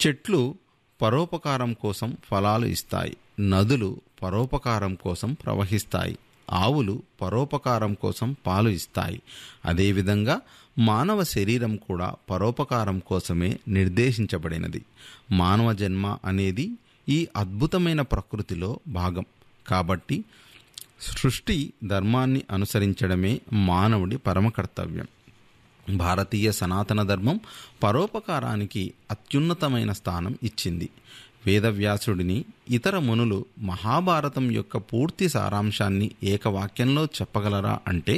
చెట్లు పరోపకారం కోసం ఫలాలు ఇస్తాయి నదులు పరోపకారం కోసం ప్రవహిస్తాయి ఆవులు పరోపకారం కోసం పాలు ఇస్తాయి అదేవిధంగా మానవ శరీరం కూడా పరోపకారం కోసమే నిర్దేశించబడినది మానవ జన్మ అనేది ఈ అద్భుతమైన ప్రకృతిలో భాగం కాబట్టి సృష్టి ధర్మాన్ని అనుసరించడమే మానవుడి పరమ కర్తవ్యం భారతీయ సనాతన ధర్మం పరోపకారానికి అత్యున్నతమైన స్థానం ఇచ్చింది వేదవ్యాసుడిని ఇతర మునులు మహాభారతం యొక్క పూర్తి సారాంశాన్ని ఏకవాక్యంలో చెప్పగలరా అంటే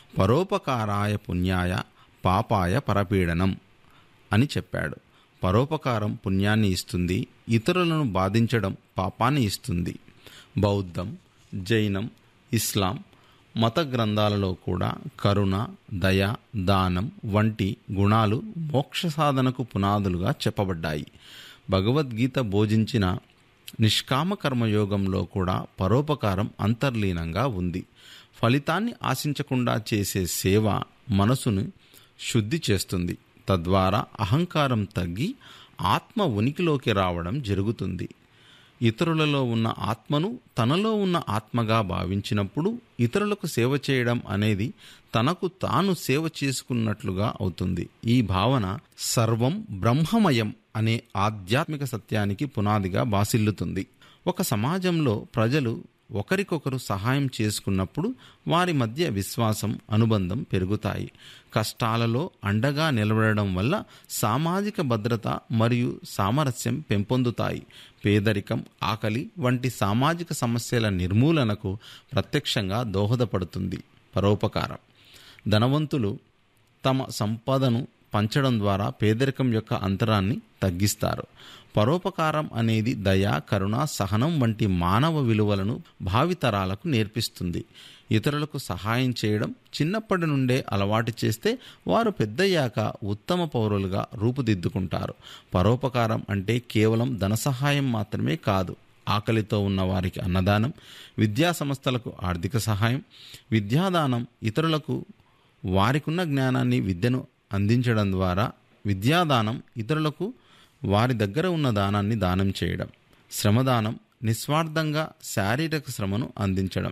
పరోపకారాయ పుణ్యాయ పాపాయ పరపీడనం అని చెప్పాడు పరోపకారం పుణ్యాన్ని ఇస్తుంది ఇతరులను బాధించడం పాపాన్ని ఇస్తుంది బౌద్ధం జైనం ఇస్లాం మత గ్రంథాలలో కూడా కరుణ దయ దానం వంటి గుణాలు మోక్ష సాధనకు పునాదులుగా చెప్పబడ్డాయి భగవద్గీత బోధించిన నిష్కామ కర్మయోగంలో కూడా పరోపకారం అంతర్లీనంగా ఉంది ఫలితాన్ని ఆశించకుండా చేసే సేవ మనసును శుద్ధి చేస్తుంది తద్వారా అహంకారం తగ్గి ఆత్మ ఉనికిలోకి రావడం జరుగుతుంది ఇతరులలో ఉన్న ఆత్మను తనలో ఉన్న ఆత్మగా భావించినప్పుడు ఇతరులకు సేవ చేయడం అనేది తనకు తాను సేవ చేసుకున్నట్లుగా అవుతుంది ఈ భావన సర్వం బ్రహ్మమయం అనే ఆధ్యాత్మిక సత్యానికి పునాదిగా బాసిల్లుతుంది ఒక సమాజంలో ప్రజలు ఒకరికొకరు సహాయం చేసుకున్నప్పుడు వారి మధ్య విశ్వాసం అనుబంధం పెరుగుతాయి కష్టాలలో అండగా నిలబడడం వల్ల సామాజిక భద్రత మరియు సామరస్యం పెంపొందుతాయి పేదరికం ఆకలి వంటి సామాజిక సమస్యల నిర్మూలనకు ప్రత్యక్షంగా దోహదపడుతుంది పరోపకారం ధనవంతులు తమ సంపదను పంచడం ద్వారా పేదరికం యొక్క అంతరాన్ని తగ్గిస్తారు పరోపకారం అనేది దయ కరుణ సహనం వంటి మానవ విలువలను భావితరాలకు నేర్పిస్తుంది ఇతరులకు సహాయం చేయడం చిన్నప్పటి నుండే అలవాటు చేస్తే వారు పెద్దయ్యాక ఉత్తమ పౌరులుగా రూపుదిద్దుకుంటారు పరోపకారం అంటే కేవలం ధన సహాయం మాత్రమే కాదు ఆకలితో ఉన్న వారికి అన్నదానం విద్యా సంస్థలకు ఆర్థిక సహాయం విద్యాదానం ఇతరులకు వారికున్న జ్ఞానాన్ని విద్యను అందించడం ద్వారా విద్యాదానం ఇతరులకు వారి దగ్గర ఉన్న దానాన్ని దానం చేయడం శ్రమదానం నిస్వార్థంగా శారీరక శ్రమను అందించడం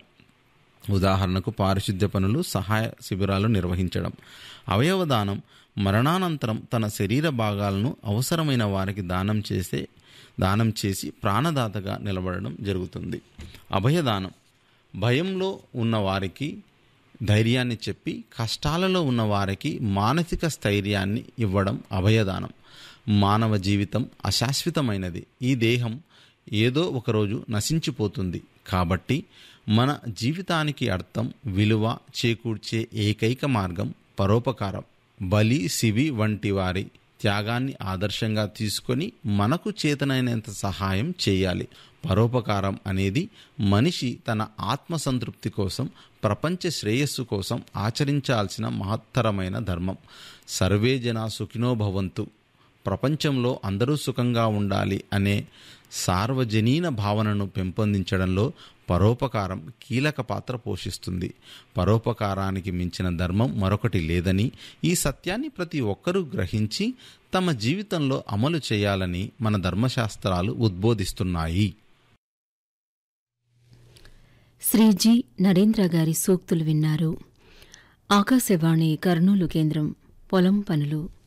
ఉదాహరణకు పారిశుద్ధ్య పనులు సహాయ శిబిరాలు నిర్వహించడం అవయవదానం మరణానంతరం తన శరీర భాగాలను అవసరమైన వారికి దానం చేసే దానం చేసి ప్రాణదాతగా నిలబడడం జరుగుతుంది అభయదానం భయంలో ఉన్న వారికి ధైర్యాన్ని చెప్పి కష్టాలలో ఉన్న వారికి మానసిక స్థైర్యాన్ని ఇవ్వడం అభయదానం మానవ జీవితం అశాశ్వతమైనది ఈ దేహం ఏదో ఒకరోజు నశించిపోతుంది కాబట్టి మన జీవితానికి అర్థం విలువ చేకూర్చే ఏకైక మార్గం పరోపకారం బలి శివి వంటి వారి త్యాగాన్ని ఆదర్శంగా తీసుకొని మనకు చేతనైనంత సహాయం చేయాలి పరోపకారం అనేది మనిషి తన ఆత్మసంతృప్తి కోసం ప్రపంచ శ్రేయస్సు కోసం ఆచరించాల్సిన మహత్తరమైన ధర్మం సర్వే జన సుఖినో భవంతు ప్రపంచంలో అందరూ సుఖంగా ఉండాలి అనే సార్వజనీన భావనను పెంపొందించడంలో పరోపకారం కీలక పాత్ర పోషిస్తుంది పరోపకారానికి మించిన ధర్మం మరొకటి లేదని ఈ సత్యాన్ని ప్రతి ఒక్కరూ గ్రహించి తమ జీవితంలో అమలు చేయాలని మన ధర్మశాస్త్రాలు ఉద్బోధిస్తున్నాయి శ్రీ జి నరేంద్ర గారి సూక్తులు విన్నారు ఆకాశవాణి కర్నూలు కేంద్రం పొలం పనులు